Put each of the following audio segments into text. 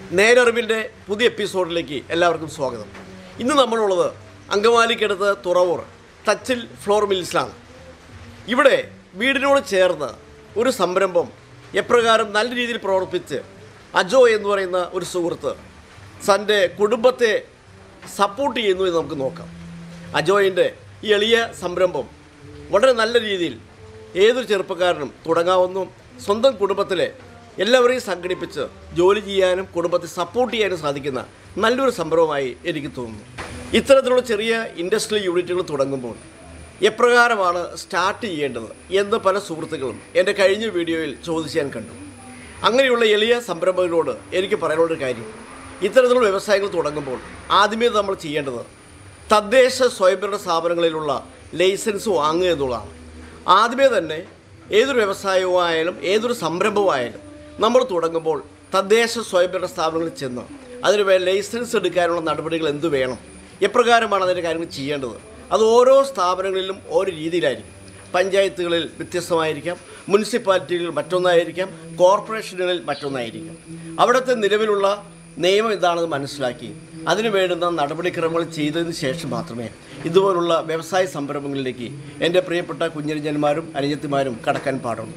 നേരറിവിൻ്റെ പുതിയ എപ്പിസോഡിലേക്ക് എല്ലാവർക്കും സ്വാഗതം ഇന്ന് നമ്മളുള്ളത് അങ്കമാലിക്കടുത്ത് തുറവൂർ തച്ചിൽ ഫ്ലോർ മിൽസിലാണ് ഇവിടെ വീടിനോട് ചേർന്ന് ഒരു സംരംഭം എപ്രകാരം നല്ല രീതിയിൽ പ്രവർത്തിച്ച് അജോ എന്ന് പറയുന്ന ഒരു സുഹൃത്ത് തൻ്റെ കുടുംബത്തെ സപ്പോർട്ട് ചെയ്യുന്നു എന്ന് നമുക്ക് നോക്കാം അജോയിൻ്റെ ഈ എളിയ സംരംഭം വളരെ നല്ല രീതിയിൽ ഏതൊരു ചെറുപ്പക്കാരനും തുടങ്ങാവുന്ന സ്വന്തം കുടുംബത്തിലെ എല്ലാവരെയും സംഘടിപ്പിച്ച് ജോലി ചെയ്യാനും കുടുംബത്തെ സപ്പോർട്ട് ചെയ്യാനും സാധിക്കുന്ന നല്ലൊരു സംരംഭമായി എനിക്ക് തോന്നുന്നു ഇത്തരത്തിലുള്ള ചെറിയ ഇൻഡസ്ട്രിയൽ യൂണിറ്റുകൾ തുടങ്ങുമ്പോൾ എപ്രകാരമാണ് സ്റ്റാർട്ട് ചെയ്യേണ്ടത് എന്ന് പല സുഹൃത്തുക്കളും എൻ്റെ കഴിഞ്ഞ വീഡിയോയിൽ ചോദിച്ച് ഞാൻ കണ്ടു അങ്ങനെയുള്ള എളിയ സംരംഭങ്ങളോട് എനിക്ക് പറയാനുള്ളൊരു കാര്യം ഇത്തരത്തിലുള്ള വ്യവസായങ്ങൾ തുടങ്ങുമ്പോൾ ആദ്യമേ നമ്മൾ ചെയ്യേണ്ടത് തദ്ദേശ സ്വയംഭരണ സ്ഥാപനങ്ങളിലുള്ള ലൈസൻസ് വാങ്ങുക എന്നുള്ളതാണ് ആദ്യമേ തന്നെ ഏതൊരു വ്യവസായവുമായാലും ഏതൊരു സംരംഭമായാലും നമ്മൾ തുടങ്ങുമ്പോൾ തദ്ദേശ സ്വയംഭരണ സ്ഥാപനങ്ങളിൽ ചെന്ന് അതിന് വേ ലൈസൻസ് എടുക്കാനുള്ള നടപടികൾ എന്ത് വേണം എപ്രകാരമാണ് അതിൻ്റെ കാര്യങ്ങൾ ചെയ്യേണ്ടത് അത് ഓരോ സ്ഥാപനങ്ങളിലും ഓരോ രീതിയിലായിരിക്കും പഞ്ചായത്തുകളിൽ വ്യത്യസ്തമായിരിക്കാം മുനിസിപ്പാലിറ്റികളിൽ മറ്റൊന്നായിരിക്കാം കോർപ്പറേഷനുകളിൽ മറ്റൊന്നായിരിക്കാം അവിടുത്തെ നിലവിലുള്ള നിയമം എന്താണെന്ന് മനസ്സിലാക്കി അതിനു വേണ്ടുന്ന നടപടിക്രമങ്ങൾ ചെയ്തതിന് ശേഷം മാത്രമേ ഇതുപോലുള്ള വ്യവസായ സംരംഭങ്ങളിലേക്ക് എൻ്റെ പ്രിയപ്പെട്ട കുഞ്ഞരിജന്മാരും അനുജത്തിമാരും കടക്കാൻ പാടുള്ളൂ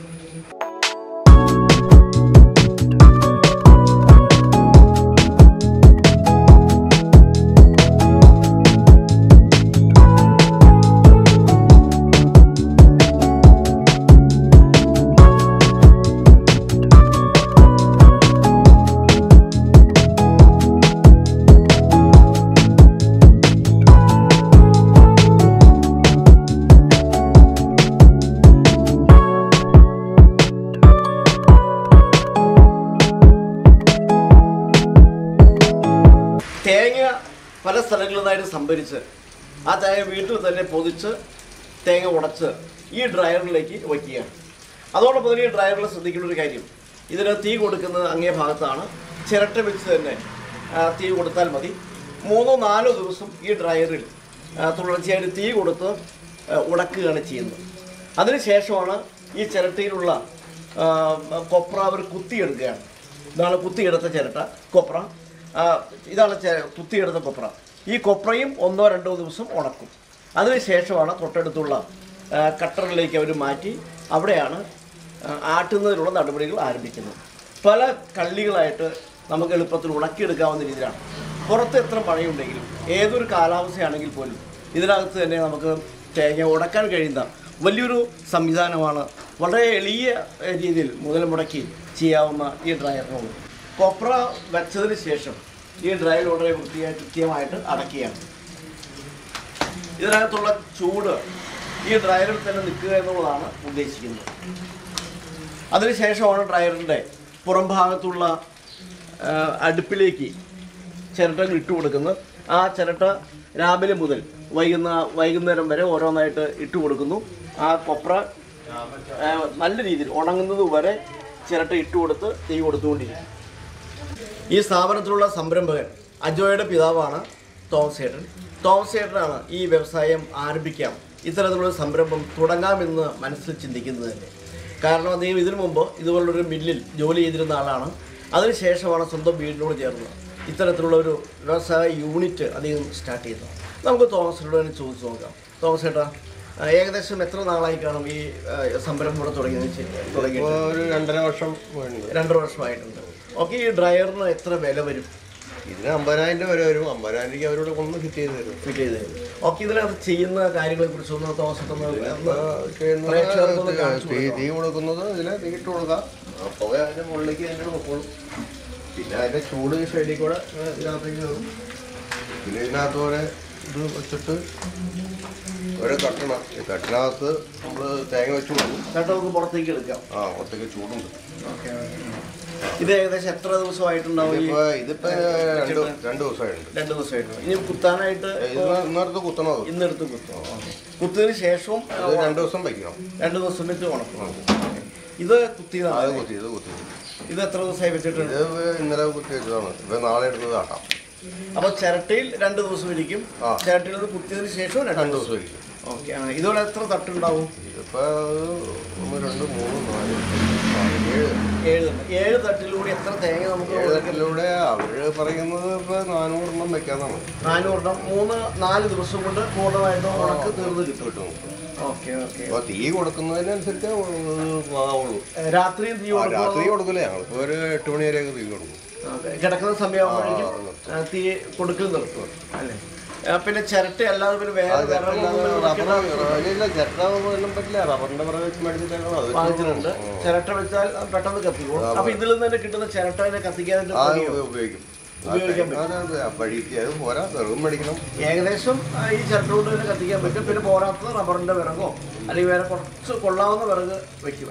തേങ്ങ പല സ്ഥലങ്ങളിൽ നിന്നായിട്ട് സംഭരിച്ച് ആ തേങ്ങ വീട്ടിൽ തന്നെ പൊതിച്ച് തേങ്ങ ഉടച്ച് ഈ ഡ്രയറിലേക്ക് വയ്ക്കുകയാണ് അതോടൊപ്പം തന്നെ ഈ ഡ്രയറിൽ ശ്രദ്ധിക്കേണ്ട ഒരു കാര്യം ഇതിന് തീ കൊടുക്കുന്നത് അങ്ങേ ഭാഗത്താണ് ചിരട്ട വെച്ച് തന്നെ ആ, തീ കൊടുത്താൽ മതി മൂന്നോ നാലോ ദിവസം ഈ ഡ്രയറിൽ ആ, തുടർച്ചയായിട്ട് തീ കൊടുത്ത് ആ, ഉടക്കുകയാണ് ചെയ്യുന്നത് അതിനുശേഷമാണ് ഈ ചിരട്ടയിലുള്ള ആ, കൊപ്ര അവർ കുത്തിയെടുക്കുകയാണ് ഇതാണ് കുത്തിയെടുത്ത ചിരട്ട കൊപ്ര ആ, ഇതാണ് ചെ- കുത്തിയെടുത്ത കൊപ്ര ഈ കൊപ്രയും ഒന്നോ രണ്ടോ ദിവസം ഉണക്കും അതിനുശേഷമാണ് തൊട്ടടുത്തുള്ള ആ, കട്ടറിലേക്ക് അവർ മാറ്റി അവിടെയാണ് ആ, ആട്ടുന്നതിനുള്ള നടപടികൾ ആരംഭിക്കുന്നത് പല കള്ളികളായിട്ട് നമുക്ക് എളുപ്പത്തിൽ ഉണക്കിയെടുക്കാവുന്ന രീതിയിലാണ് പുറത്ത് എത്ര മഴയുണ്ടെങ്കിലും ഏതൊരു കാലാവസ്ഥയാണെങ്കിൽ പോലും ഇതിനകത്ത് തന്നെ നമുക്ക് തേങ്ങ ഉടക്കാൻ കഴിയുന്ന വലിയൊരു സംവിധാനമാണ് വളരെ എളിയ ഏഹ്, രീതിയിൽ മുതൽ മുടക്കി ചെയ്യാവുന്ന ഈ ഡ്രയറിനുള്ളത് കൊപ്ര വെച്ചതിന് ശേഷം ഈ ഡ്രയർ വളരെ വൃത്തിയായി കൃത്യമായിട്ട് അടക്കുകയാണ് ഇതിനകത്തുള്ള ചൂട് ഈ ഡ്രയറിൽ തന്നെ നിൽക്കുക എന്നുള്ളതാണ് ഉദ്ദേശിക്കുന്നത് അതിനുശേഷമാണ് ഡ്രയറിൻ്റെ പുറം ഭാഗത്തുള്ള ആ, അടുപ്പിലേക്ക് ചിരട്ടകൾ ഇട്ട് കൊടുക്കുന്നത് ആ ചിരട്ട രാവിലെ മുതൽ വൈകുന്ന വൈകുന്നേരം വരെ ഓരോന്നായിട്ട് ഇട്ട് കൊടുക്കുന്നു ആ കൊപ്ര ആ, നല്ല രീതിയിൽ ഉണങ്ങുന്നത് വരെ ചിരട്ട ഇട്ട് കൊടുത്ത് തീ കൊടുത്തുകൊണ്ടിരിക്കും ഈ സ്ഥാപനത്തിലുള്ള സംരംഭകൻ അജോയുടെ പിതാവാണ് തോമസ് ഏട്ടൻ തോമസ് ഏട്ടനാണ് ഈ വ്യവസായം ആരംഭിക്കാം ഇത്തരത്തിലുള്ള സംരംഭം തുടങ്ങാമെന്ന് മനസ്സിൽ ചിന്തിക്കുന്നത് തന്നെ കാരണം അദ്ദേഹം ഇതിനു മുമ്പ് ഇതുപോലുള്ളൊരു മില്ലിൽ ജോലി ചെയ്തിരുന്ന ആളാണ് അതിനുശേഷമാണ് സ്വന്തം വീടിനോട് ചേർന്ന് ഇത്തരത്തിലുള്ള ഒരു വ്യവസായ യൂണിറ്റ് അദ്ദേഹം സ്റ്റാർട്ട് ചെയ്തത് നമുക്ക് തോമസിനോട് തന്നെ ചോദിച്ചു നോക്കാം തോമസ് ഏട്ടാ ആ, ഏകദേശം എത്ര നാളായി കാണും ഈ ആ, സംരംഭം ഇവിടെ തുടങ്ങിയത് തുടങ്ങിയിട്ട് ഇപ്പൊ ഒരു രണ്ടര വർഷം വേണ്ടി രണ്ടര വർഷമായിട്ടുണ്ട് ഓക്കെ ഈ ഡ്രയറിന് എത്ര വില വരും ഇതിന് അമ്പതിനായിരം രൂപ വരെ വരും അമ്പതിനായിരം രൂപ അവരോട് കൊണ്ട് ഫിറ്റ് ചെയ്ത് തരും ഫിറ്റ് ചെയ്ത് തരും ഓക്കെ ഇതിനകത്ത് ചെയ്യുന്ന കാര്യങ്ങളെ കുറിച്ച് ഒന്ന് തോമസിട്ടൊന്ന് ഇപ്പൊ ചെയ്യുന്നത് പ്രേക്ഷകർക്കൊന്ന് കാണിച്ചു തീ തീ കൊടുക്കുന്നത് ഇതിന് തീ ഇട്ട് കൊടുക്കാം ആ പുക അതിന്റെ മുകളിലേക്ക് അതിന്റെ നോക്കുള്ളൂ പിന്നെ അതിന്റെ ചൂട് ഈ സൈഡിൽ കൂടെ ഇങ്ങനെ ഇതിനകത്തേക്ക് കയറും പിന്നെ ഇതിനകത്ത് പോലെ ഇത് വെച്ചിട്ട് ഒരു കട്ടണം ഈ കട്ടിനകത്ത് നമ്മൾ തേങ്ങ വെച്ച് കൊടുക്കും ചേട്ടാ നമുക്ക് പുറത്തേക്ക് എടുക്കാം ആ പുറത്തേക്ക് ചൂടുണ്ട് ഓക്കെ ഇത് ഏകദേശം എത്ര ദിവസമായിട്ടുണ്ടാവും ഈ ഇതിപ്പോ ഇതിപ്പോ രണ്ട് രണ്ട് ദിവസമായിട്ടുണ്ട് രണ്ട് ദിവസമായിട്ട് ഇനി കുത്താനായിട്ട് ഇത് ഇന്നടുത്ത് കുത്തണത് ഇന്നെടുത്ത് കുത്തും കുത്തിയതിന് ശേഷവും ഇത് രണ്ട് ദിവസം വയ്ക്കണം രണ്ട് ദിവസം വെച്ച് ഉണക്കും ഇത് കുത്തിയതാണ് അത് കുത്തി ഇത് കുത്തി ഇത് എത്ര ദിവസമായി വെച്ചിട്ടുണ്ട് ഇത് ഇന്നലെ കുത്തി വെച്ചതാണ് ഇത് നാളെ എടുത്ത് കാട്ടാം അപ്പൊ ചിരട്ടയിൽ രണ്ട് ദിവസം ഇരിക്കും ആ. ചിരട്ടയിൽ ഇത് കുത്തിയതിന് ശേഷവും രണ്ട് രണ്ട് ദിവസം ദിവസം ഇരിക്കും ഓക്കെ ഇതോടെ എത്ര തട്ടുണ്ടാവും ഇതിപ്പോ ഒന്ന് രണ്ട് മൂന്ന് നാല് നാല് ഏഴ് ഏഴ് തട്ട് ഏഴ് തട്ടിലൂടെ എത്ര തേങ്ങ നമുക്ക് ഏഴ് തട്ടിലൂടെ അവർ പറയുന്നത് ഇപ്പൊ നാനൂറെണ്ണം വെക്കാന്നാണ് നാനൂറെണ്ണം മൂന്ന് നാല് ദിവസം കൊണ്ട് പൂർണ്ണമായിട്ടും ഉണക്ക് തീർന്ന് കിട്ടും കിട്ടും ഓക്കെ ഓക്കെ അപ്പൊ തീ കൊടുക്കുന്നതിനനുസരിച്ച് ആവുള്ളൂ രാത്രിയും തീ ആ, കൊടുക്കും രാത്രി കൊടുക്കില്ല ഞങ്ങളിപ്പോ ഒരു എട്ട് മണി വരെയൊക്കെ തീ കൊടുക്കും ഓക്കേ. കിടക്കുന്ന സമയമാകുമ്പോഴേക്കും ആ, തീ കൊടുക്കൽ നിർത്തും അല്ലേ ആ, പിന്നെ ചിരട്ട അല്ലാതെ പിന്നെ വേറെ വിറകൊന്നും വെക്കേണ്ട റബ്ബറില്ല ചിരട്ടാവുമ്പോൾ പറ്റില്ല റബ്ബറിന്റെ പുറകെ വെച്ച് മേടിച്ചിട്ടാണ് അത് വെച്ച് വാങ്ങിച്ചിട്ടുണ്ട് ചിരട്ട വെച്ചാൽ പെട്ടെന്ന് കത്തിക്കും അപ്പൊ ഇതിൽ നിന്ന് തന്നെ കിട്ടുന്ന ചിരട്ട അതിനെ കത്തിക്കാനായിട്ട് ആ ഉപയോഗിക്കും. ഉപയോഗിക്കും ഉപയോഗിക്കാൻ അതെ, അതെ, അതെ. വഴിക്ക് അത് പോരാ വെറും മേടിക്കണം ഏകദേശം ആ, ഈ ചിരട്ട കൊണ്ട് തന്നെ കത്തിക്കാൻ പറ്റും പിന്നെ പോരാത്തത് റബ്ബറിന്റെ വിറകോ അല്ലെങ്കിൽ വേറെ കുറച്ച് കൊള്ളാവുന്ന വിറക് വെക്കും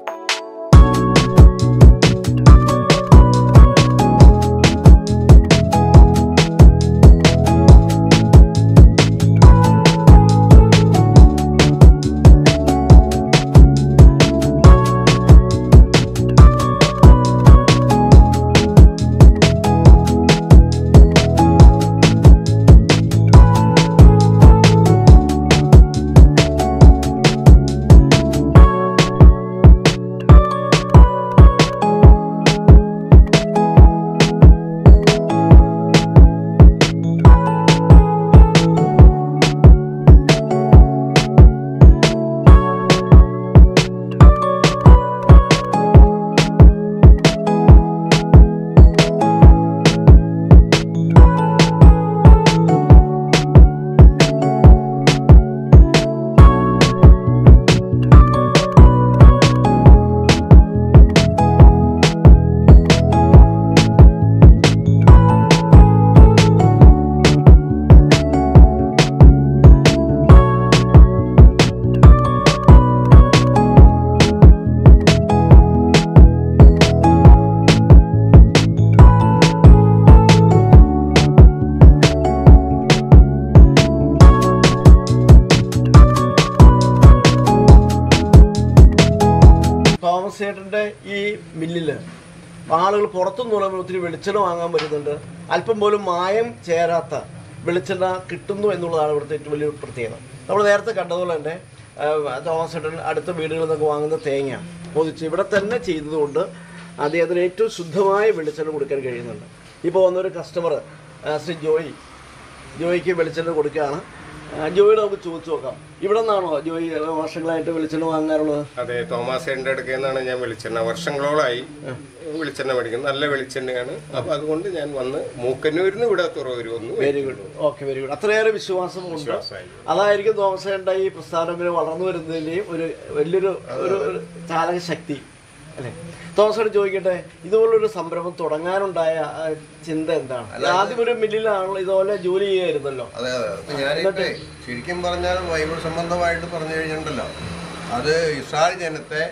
തോമസ് ചേട്ടന്റെ ഈ മില്ലില് ആളുകൾ പുറത്തുനിന്ന് പറയുമ്പോൾ ഒത്തിരി വെളിച്ചെണ്ണ വാങ്ങാൻ വരുന്നുണ്ട് അല്പം പോലും മായം ചേരാത്ത വെളിച്ചെണ്ണ കിട്ടുന്നു എന്നുള്ളതാണ് ഇവിടുത്തെ ഏറ്റവും വലിയ പ്രത്യേകത നമ്മൾ നേരത്തെ കണ്ടതുപോലെ തന്നെ ആ, തോമസ് ചേട്ടൻ അടുത്ത വീടുകളിൽ നിന്നൊക്കെ വാങ്ങുന്ന തേങ്ങ പൊതിച്ച് ഇവിടെ തന്നെ ചെയ്തതുകൊണ്ട് അദ്ദേഹത്തിന് ഏറ്റവും ശുദ്ധമായ വെളിച്ചെണ്ണ കൊടുക്കാൻ കഴിയുന്നുണ്ട് ഇപ്പോൾ വന്നൊരു കസ്റ്റമർ ശ്രീ ജോയി ജോയിക്ക് വെളിച്ചെണ്ണ കൊടുക്കുകയാണ് ആ, ജോയിയുടെ നമുക്ക് ചോദിച്ചു നോക്കാം ഇവിടെ നിന്നാണോ ജോയി വർഷങ്ങളായിട്ട് വെളിച്ചെണ്ണ വാങ്ങാറുള്ളത് അതെ തോമാസേന്റെ അടുക്കൽ നിന്നാണ് ഞാൻ വെളിച്ചെണ്ണ വർഷങ്ങളോളായി വെളിച്ചെണ്ണ മേടിക്കുന്നത് നല്ല വെളിച്ചെണ്ണയാണ് അപ്പൊ അതുകൊണ്ട് ഞാൻ വന്ന് മൂക്കന്നൂരിന്ന് ഇവിടെ തുറവൂര് വന്നു very good okay very good അത്രയേറെ വിശ്വാസമുണ്ട് വിശ്വാസമായി. അതായിരിക്കും തോമസേണ്ട ഈ പ്രസ്ഥാനം ഇങ്ങനെ വളർന്നു വരുന്നതിന്റെയും ഒരു വലിയൊരു ഒരു ഒരു ചാലക ശക്തി അല്ലെ തോമസോട് ചോദിക്കട്ടെ ഇതുപോലൊരു സംരംഭം തുടങ്ങാനുണ്ടായ ആ, ചിന്ത എന്താണ് ആദ്യം ഒരു മില്ലിലാണല്ലോ ഇതുപോലെ ജോലി ചെയ്യായിരുന്നല്ലോ അതെ അതെ അപ്പൊ ഞാനിപ്പോ ശരിക്കും പറഞ്ഞാൽ ബൈബിൾ സംബന്ധമായിട്ട് പറഞ്ഞു കഴിഞ്ഞിട്ടുണ്ടല്ലോ അത് ഇസ്രായേൽ ജനത്തെ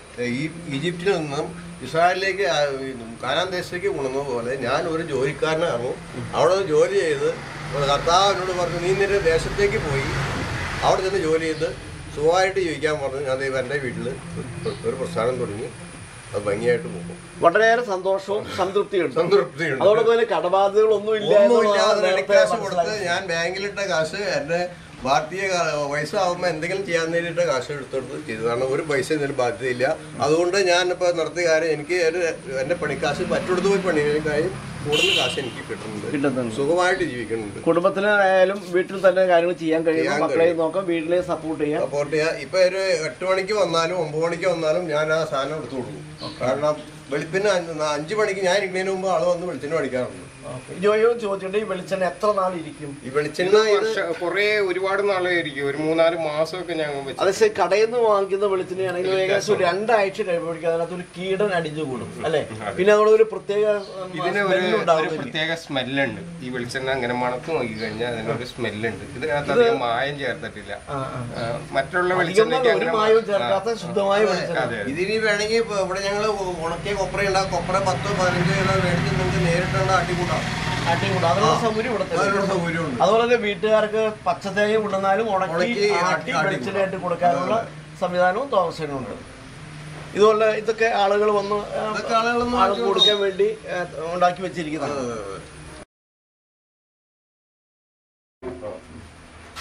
ഈ ഈജിപ്തിൽ നിന്നും ഇസ്രായേലിലേക്ക് ആ, ഈ കാനാൻ ദേശത്തേക്ക് കൊണ്ടുവന്ന പോലെ ഞാൻ ഒരു ജോലിക്കാരനായിരുന്നു അവിടെ നിന്ന് ജോലി ചെയ്ത് കർത്താവ് എന്നോട് പറഞ്ഞു നീ നിന്റെ ദേശത്തേക്ക് പോയി അവിടെ ചെന്ന് ജോലി ചെയ്ത് സുഖമായിട്ട് ജീവിക്കാൻ പറഞ്ഞു ഞാൻ ദൈവം എൻ്റെ വീട്ടിൽ ഒരു പ്രസ്ഥാനം തുടങ്ങി അത് ഭംഗിയായിട്ട് പോകും വളരെയേറെ സന്തോഷവും സംതൃപ്തിയുണ്ട് സംതൃപ്തിയുണ്ട് അതോടൊപ്പം തന്നെ കടബാധ്യതകളൊന്നും ഇല്ല ഒന്നുമില്ലാതെ എന്നുള്ളതാണ് റെഡി നേരത്തെ കാശ് കൊടുത്ത് മനസ്സിലായത്. ഞാൻ ബാങ്കിലിട്ട കാശ് എന്റെ ഭാരതീയ കാ- വയസ്സാവുമ്പോൾ എന്തെങ്കിലും ചെയ്യാൻ വേണ്ടിയിട്ട് കാശ് എടുത്തെടുത്ത് ചെയ്തതാണ് ഒരു പൈസ ഇതിന് ബാധ്യതയില്ല അതുകൊണ്ട് ഞാൻ ഇപ്പോൾ നടത്തിയ കാര്യം എനിക്ക് ഒരു എൻ്റെ പണിക്കാശ് മറ്റൊടുത്ത് പോയി പണിയേക്കാളും കൂടുതൽ കാശ് എനിക്ക് കിട്ടുന്നുണ്ട് കിട്ടുന്നുണ്ട് സുഖമായിട്ട് ജീവിക്കുന്നുണ്ട് കുടുംബത്തിനായാലും വീട്ടിൽ തന്നെ കാര്യങ്ങൾ ചെയ്യാൻ കഴിയും ചെയ്യാൻ മക്കളെയും നോക്കാം വീട്ടിലെ സപ്പോർട്ട് ചെയ്യാം സപ്പോർട്ട് ചെയ്യാം ഇപ്പൊ ഒരു എട്ട് മണിക്ക് വന്നാലും ഒമ്പത് മണിക്ക് വന്നാലും ഞാൻ ആ സാധനം എടുത്തു കൊടുക്കും കാരണം വെളുപ്പിന് അഞ്ച് അഞ്ച് മണിക്ക് ഞാൻ ഇരിക്കുന്നതിന് മുമ്പ് ആള് വന്ന് വെളിച്ചെണ്ണ മേടിക്കാറുണ്ട് ജോയോ ചോദിച്ചിട്ട് ഈ വെളിച്ചെണ്ണ എത്ര നാളിരിക്കും ഈ വെളിച്ചെണ്ണ ഇത് വർഷം കുറെ ഒരുപാട് നാളായിരിക്കും ഒരു മൂന്നാല് മാസമൊക്കെ ഞാൻ വെച്ചു അതേ കടയിൽ നിന്ന് വാങ്ങിക്കുന്ന വെളിച്ചെണ്ണയാണെങ്കിൽ ഏകദേശം ഒരു രണ്ടാഴ്ച കഴിയുമ്പോഴേക്കും അതിനകത്ത് ഒരു കീടൻ അടിഞ്ഞു കൂടും അല്ലെ പിന്നെ അവിടെ ഒരു പ്രത്യേക ഉം, ഇതിന് smell ഒരു ഒരു ഉണ്ടാവുന്നില്ല. പ്രത്യേക സ്മെല്ലുണ്ട് ഈ വെളിച്ചെണ്ണ അങ്ങനെ മണത്ത് നോക്കി കഴിഞ്ഞാൽ അതിനൊരു സ്മെല്ലുണ്ട് ഇതിനകത്ത് അധികം മായം ചേർത്തിട്ടില്ല ആ, ആ. ആ, മറ്റുള്ള അധികം വെളിച്ചെണ്ണയ്ക്ക് ഒരു അങ്ങനെ മായവും ആ, ചേർക്കാത്ത ശുദ്ധമായ വെളിച്ചെണ്ണ അതെ ഇതിനി വേണമെങ്കിൽ ഇപ്പൊ ഇവിടെ ഞങ്ങൾ ഉണക്കിയ കൊപ്ര ഉണ്ടാകും കൊപ്ര പത്തോ പതിനഞ്ചോ കിലോ മേടിച്ച് നിങ്ങൾക്ക് നേരിട്ടുണ്ട് ആട്ടിക്കൂട്ടാം ആട്ടിയും കൂടെ അതിനുള്ള സൗകര്യം ഇവിടെ തന്നെ അതിനുള്ള സൗകര്യമുണ്ട് അതുപോലെ തന്നെ വീട്ടുകാർക്ക് പച്ചത്തേങ്ങ കൊണ്ടുവന്നാലും ഉണക്കി ഉണക്കി ആട്ടി ആട്ടി വെളിച്ചെണ്ണയായിട്ട് കൊടുക്കാനുള്ള സംവിധാനവും താമസനുണ്ട് ഇതുപോലെ ഇതൊക്കെ ആളുകൾ വന്ന് ആ, ഇതൊക്കെ ആളുകൾ വന്ന് ആൾക്ക് കൊടുക്കാൻ വേണ്ടി ആ, ഉണ്ടാക്കി വെച്ചിരിക്കുന്നതാണ്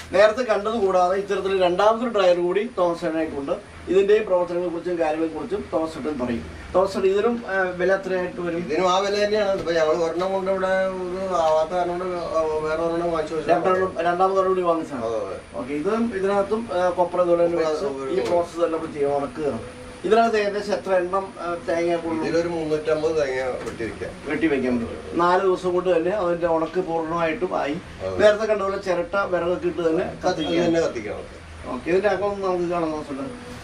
നേരത്തെ കണ്ടത് കൂടാതെ ഇത്തരത്തിൽ രണ്ടാമതൊരു ഡ്രയർ കൂടി തോമസ് ചേട്ടനായിട്ടുണ്ട് ഇതിന്റെയും പ്രവർത്തനങ്ങളെ കുറിച്ചും കാര്യങ്ങളെ കുറിച്ചും തോമസ് ചേട്ടൻ പറയും തോമസ് ചേട്ടൻ ഇതിനും ആ, വില എത്രയായിട്ട് വരും ഇതിനും ആ വില തന്നെയാണ് ഇപ്പൊ ഞങ്ങൾ ഒരെണ്ണം കൊണ്ട് ഇവിടെ ഇത് ആവാത്ത കാരണം കൊണ്ട് വേറെ ഒരെണ്ണം വാങ്ങിച്ചു വെച്ചാൽ രണ്ടെണ്ണം രണ്ടാമതൊരു കൂടി വാങ്ങിച്ചാണ് അതെ അതെ ഓക്കെ ഇത് ഇതിനകത്തും ആ, കൊപ്ര ഇതുപോലെ തന്നെ വെച്ച് ഈ പ്രോസസ്സ് എല്ലാം നമ്മൾ ചെയ്യും ഉണക്കുകയാണ് ഇതിനകത്ത് ഏകദേശം എത്ര എണ്ണം ആ, തേങ്ങ കൊള്ളു ഇതിലൊരു മുന്നൂറ്റമ്പത് തേങ്ങ വെട്ടിയിരിക്കാം വെട്ടി വെക്കാൻ പറ്റും നാല് ദിവസം കൊണ്ട് തന്നെ അതിന്റെ ഉണക്ക് പൂർണ്ണമായിട്ടും ആയി നേരത്തെ കണ്ടപോലെ ചിരട്ട വിറകൊക്കെ ഇട്ട് തന്നെ ഇത് കത്തിക്കുക തന്നെ കത്തിക്കണം ഓക്കെ ഇതിന്റെ അകം നമുക്ക് കാണാൻ നോക്കണ്ട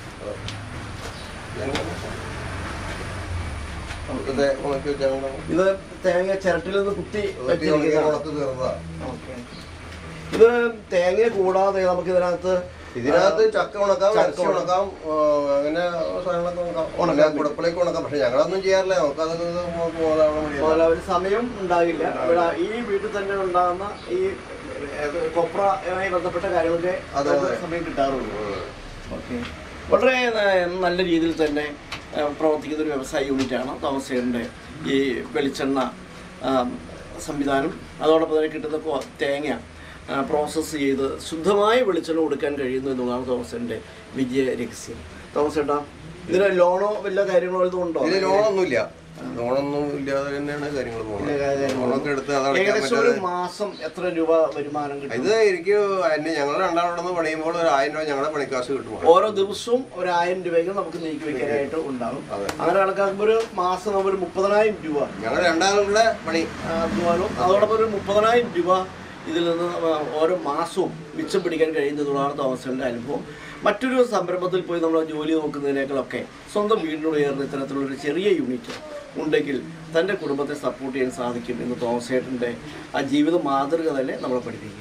ഇത് ഉണക്കി വെച്ചാൽ ഇത് തേങ്ങ ചിരട്ടിൽ നിന്ന് കുത്തി ഉണക്കി വെച്ചിരിക്കുന്നതാണ് ഉണക്ക് തീർന്നതാ ഓക്കെ ഇത് തേങ്ങ കൂടാതെ നമുക്ക് ഇതിനകത്ത് ഇതിനകത്ത് ചക്ക ഉണക്കാം ചക്ക ഇറച്ചി ഉണക്കാം ആ, അങ്ങനെ സാധനങ്ങളൊക്കെ ഉണക്കാം ഉണക്കാൻ ഉണക്കാം കുടപ്പിലേക്ക് ഉണക്കാം പക്ഷെ ഞങ്ങളൊന്നും ചെയ്യാറില്ല നമുക്ക് അതൊക്കെ പോകാൻ മുതല ഒരു സമയം ഉണ്ടാകില്ല ഇവിടെ ഈ വീട്ടിൽ തന്നെ ഉണ്ടാകുന്ന ഈ ഏത് കൊപ്രയുമായി ബന്ധപ്പെട്ട കാര്യങ്ങളൊക്കെ അതെ, അതെ. സമയം കിട്ടാറുള്ളൂ ഓക്കെ വളരെ ഏഹ്, നല്ല രീതിയിൽ തന്നെ ഏഹ്, പ്രവർത്തിക്കുന്ന ഒരു വ്യവസായ യൂണിറ്റാണ് തോമസ് ചേട്ടൻ്റെ ഈ വെളിച്ചെണ്ണ ആം, സംവിധാനം അതോടൊപ്പം തന്നെ കിട്ടുന്ന കൊ- തേങ്ങ പ്രോസസ്സ് ചെയ്ത് ശുദ്ധമായ വെളിച്ചെണ്ണ കൊടുക്കാൻ കഴിയുന്നു എന്നുള്ളതാണ് തോമസ് ചേട്ടൻ്റെ വിജയ രഹസ്യം തോമസ് ചേട്ടാ ഇതിന് ലോണോ വല്ല കാര്യങ്ങളോ ഇതും ഉണ്ടോ ഇതിന് ലോണൊന്നുമില്ല ലോണൊന്നും ഇല്ലാതെ തന്നെയാണ് കാര്യങ്ങൾ പോകുന്നത് ലോണൊക്കെ എടുത്ത് അതടയ്ക്കാൻ ഏകദേശം ഒരു പറ്റാതെ മാസം എത്ര രൂപ വരുമാനം കിട്ടും ഇത് എനിക്ക് എന്നെ ഞങ്ങൾ രണ്ടാളോടൊന്ന് പണിയുമ്പോൾ ഒരു ആയിരം രൂപ ഞങ്ങളുടെ പണിക്കാശ് കിട്ടും ഓരോ ദിവസവും ഒരു ആയിരം രൂപയ്ക്ക് നമുക്ക് നീക്കി വെക്കാനായിട്ട് ഉണ്ടാവും അതെ. അങ്ങനെ കണക്കാക്കുമ്പോൾ ഒരു മാസം നമുക്ക് ഒരു മുപ്പതിനായിരം രൂപ ഞങ്ങൾ രണ്ടാളും കൂടെ പണി ആ, അധ്വാനവും അതോടൊപ്പം ഒരു മുപ്പതിനായിരം രൂപ ഇതിൽ നിന്ന് ഓരോ മാസവും മിച്ചം പിടിക്കാൻ കഴിയുന്നതാണ് തോമസിൻ്റെ അനുഭവം മറ്റൊരു സംരംഭത്തിൽ പോയി നമ്മൾ ജോലി നോക്കുന്നതിനേക്കാളൊക്കെ സ്വന്തം വീടിനോട് ചേർന്ന് ഇത്തരത്തിലുള്ളൊരു ചെറിയ യൂണിറ്റ് ഉണ്ടെങ്കിൽ തൻ്റെ കുടുംബത്തെ സപ്പോർട്ട് ചെയ്യാൻ സാധിക്കും എന്ന് തോമസ് ചേട്ടൻ്റെ ആ ജീവിത മാതൃക തന്നെ നമ്മളെ പഠിപ്പിക്കുക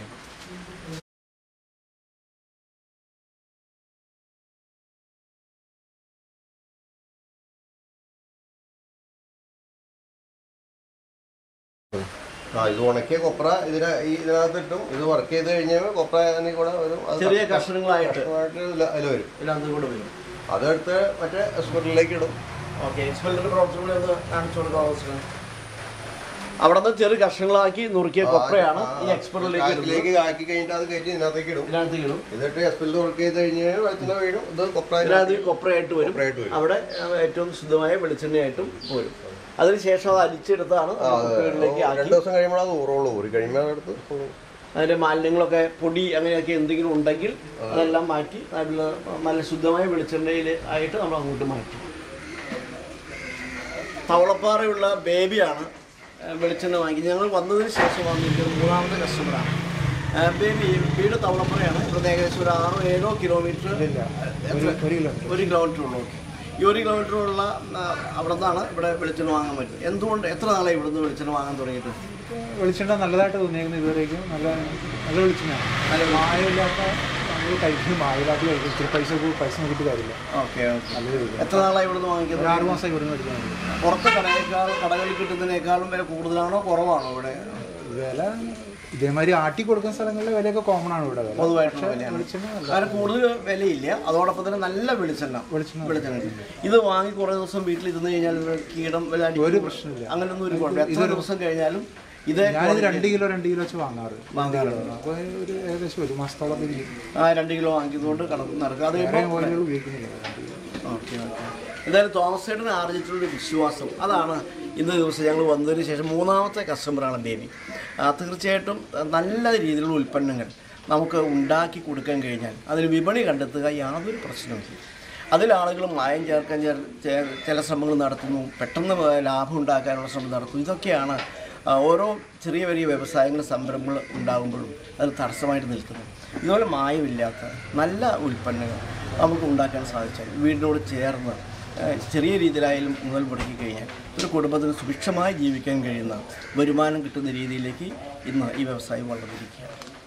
ആ ഇത് ഉണക്കിയ കൊപ്ര ഇതിന ഈ ഇതിനകത്ത് ഇട്ടും ഇത് വർക്ക് ചെയ്ത് കഴിഞ്ഞാൽ കൊപ്ര അതിൽ കൂടെ വരും അത് ചെറിയ കഷ്ണങ്ങളായിട്ട് കഷ്ണമായിട്ട് ഇതില് അതിൽ വരും ഇതിനകത്ത് കൂടെ വരും അതെടുത്ത് മറ്റേ സ്കൂട്ടറിലേക്ക് ഇടും ഓക്കെ എക്സ്പെല്ലിന്റെ പ്രവർത്തനങ്ങൾ ഒന്ന് കാണിച്ചു കൊടുക്കാം അവസരം അവിടെ നിന്ന് ചെറു കഷ്ണങ്ങളാക്കി നുറുക്കിയ കൊപ്രയാണ് ഈ എക്സ്പെല്ലിലേക്ക് ഇടുന്നത് കാറ്റിലേക്ക് ആക്കി കഴിഞ്ഞിട്ട് അത് കയറ്റി ഇതിനകത്തേക്ക് ഇടും ഇതിനകത്ത് ഇടും എന്നിട്ട് എസ്പെല്ലിൽ വർക്ക് ചെയ്ത് കഴിഞ്ഞാൽ വെളുത്തുള്ള വീഴും ഇത് കൊപ്ര ഇതിനകത്ത് ഈ കൊപ്രയായിട്ട് വരും കൊപ്രയായിട്ട് വരും. അവിടെ ആ, ഏറ്റവും ശുദ്ധമായ വെളിച്ചെണ്ണയായിട്ടും പോരും അതിനുശേഷം അത് അരിച്ചെടുത്താണ് ആ, നമ്മൾ കുപ്പികളിലേക്ക് രണ്ട് ആക്കി ദിവസം കഴിയുമ്പോൾ അത് ഊറുള്ളൂ ഊറി കഴിയുമ്പോൾ അതെടുത്ത് കൊള്ളും. അതിന്റെ മാലിന്യങ്ങളൊക്കെ പൊടി അങ്ങനെയൊക്കെ എന്തെങ്കിലും ഉണ്ടെങ്കിൽ അതെല്ലാം മാറ്റി നല്ല നല്ല ശുദ്ധമായ വെളിച്ചെണ്ണയിൽ ആയിട്ട് നമ്മൾ അങ്ങോട്ട് മാറ്റി തവളപ്പാറയുള്ള ബേബിയാണ് ആ, വെളിച്ചെണ്ണ വാങ്ങി ഞങ്ങൾ വന്നതിന് ശേഷം വന്നിരിക്കുന്നത് മൂന്നാമത്തെ കസ്റ്റമറാണ് ആ, ബേബി വീട് തവളപ്പാറയാണ് ഇവിടുന്ന് ഏകദേശം ഒരു ആറോ ഏഴോ കിലോമീറ്റർ ഒരു കിലോമീറ്റർ ഉള്ളൂ ഓക്കെ ഈ ഒരു കിലോമീറ്റർ ഉള്ള ആ, അവിടെ നിന്നാണ് ഇവിടെ വെളിച്ചെണ്ണ വാങ്ങാൻ പറ്റും എന്തുകൊണ്ട് എത്ര നാളായി ഇവിടുന്ന് വെളിച്ചെണ്ണ വാങ്ങാൻ തുടങ്ങിയിട്ട് വെളിച്ചെണ്ണ നല്ലതായിട്ട് തോന്നിയേക്കുന്നത് ഇതുവരേക്കും നല്ല നല്ല വെളിച്ചെണ്ണയാണ് നല്ല മായമില്ലാത്ത നമ്മൾ കഴിക്കുന്നത് മായമില്ലാത്ത കഴിക്കും ഇത്തിരി പൈസ കൂ- പൈസ നോക്കിയിട്ട് കാര്യമില്ല ഓക്കെ ഓക്കെ നല്ലത് കഴിക്കും എത്ര നാളായി ഇവിടുന്ന് വാങ്ങിക്കുന്നത് ഒരു ആറ് മാസം ഇവിടുന്ന് മേടിക്കാൻ പുറത്തെ കടയേക്കാൾ കടകളിൽ കിട്ടുന്നതിനേക്കാളും വില കൂടുതലാണോ കുറവാണോ ഇവിടെ വില ഇതേമാതിരി ആട്ടി കൊടുക്കുന്ന സ്ഥലങ്ങളിലെ വിലയൊക്കെ കോമൺ ആണ് ഇവിടെ വില പൊതുവായിട്ടുള്ള വിലയാണ് വെളിച്ചെണ്ണ നല്ല കാരണം കൂടുതൽ വിലയില്ല അതോടൊപ്പം തന്നെ നല്ല വെളിച്ചെണ്ണ വെളിച്ചെണ്ണ വെളിച്ചെണ്ണ ഇത് വാങ്ങി കുറേ ദിവസം വീട്ടിൽ ഇരുന്ന് കഴിഞ്ഞാൽ ഒരു കീടം വല്ല അടിക്കും. ഒരു പ്രശ്നമില്ല. അങ്ങനെയൊന്നും ഒരു കുഴപ്പമില്ല എത്ര ദിവസം കഴിഞ്ഞാലും ഇത് ഞാനിത് രണ്ട് കിലോ രണ്ട് കിലോ വെച്ച് വാങ്ങാറ് വാങ്ങാറുണ്ട് അപ്പോൾ ഒരു ഏകദേശം ഒരു മാസത്തോളം ഇരിക്കും ആ രണ്ട് കിലോ വാങ്ങിയതുകൊണ്ട് കടന്ന് നടക്കുക അത് വേറെ കഴിയുമ്പോൾ ഓയിലുകൾ ഉപയോഗിക്കുന്നില്ല രണ്ട് കിലോ ഓക്കെ ഓക്കെ എന്തായാലും തോമസ് ചേട്ടന് ആർജിച്ചിട്ടുള്ള വിശ്വാസം അതാണ് ഇന്ന് ദിവസം ഞങ്ങൾ വന്നതിന് ശേഷം മൂന്നാമത്തെ കസ്റ്റമറാണ് ബേബി ആ, തീർച്ചയായിട്ടും ആ, നല്ല രീതിയിലുള്ള ഉൽപ്പന്നങ്ങൾ നമുക്ക് ഉണ്ടാക്കി കൊടുക്കാൻ കഴിഞ്ഞാൽ അതിന് വിപണി കണ്ടെത്തുക യാതൊരു പ്രശ്നവുമില്ല അതിൽ ആളുകൾ മായം ചേർക്കാൻ ചേർ- ചേ- ചില ശ്രമങ്ങൾ നടത്തുന്നു പെട്ടെന്ന് ലാഭം ഉണ്ടാക്കാനുള്ള ശ്രമം നടത്തുന്നു ഇതൊക്കെയാണ് ആ, ഓരോ ചെറിയ ചെറിയ വ്യവസായങ്ങൾ സംരംഭങ്ങൾ ഉണ്ടാകുമ്പോഴും അത് തടസ്സമായിട്ട് നിൽക്കുന്നത് ഇതുപോലെ മായമില്ലാത്ത നല്ല ഉൽപ്പന്നങ്ങൾ നമുക്ക് ഉണ്ടാക്കാൻ സാധിച്ചാൽ വീടിനോട് ചേർന്ന് ഏഹ്, ചെറിയ രീതിയിലായാലും മുതൽ മുടക്കി കഴിഞ്ഞാൽ ഒരു കുടുംബത്തിന് സുഭിക്ഷമായി ജീവിക്കാൻ കഴിയുന്ന വരുമാനം കിട്ടുന്ന രീതിയിലേക്ക് ഇന്ന് ഈ വ്യവസായം വളർന്നിരിക്കുകയാണ്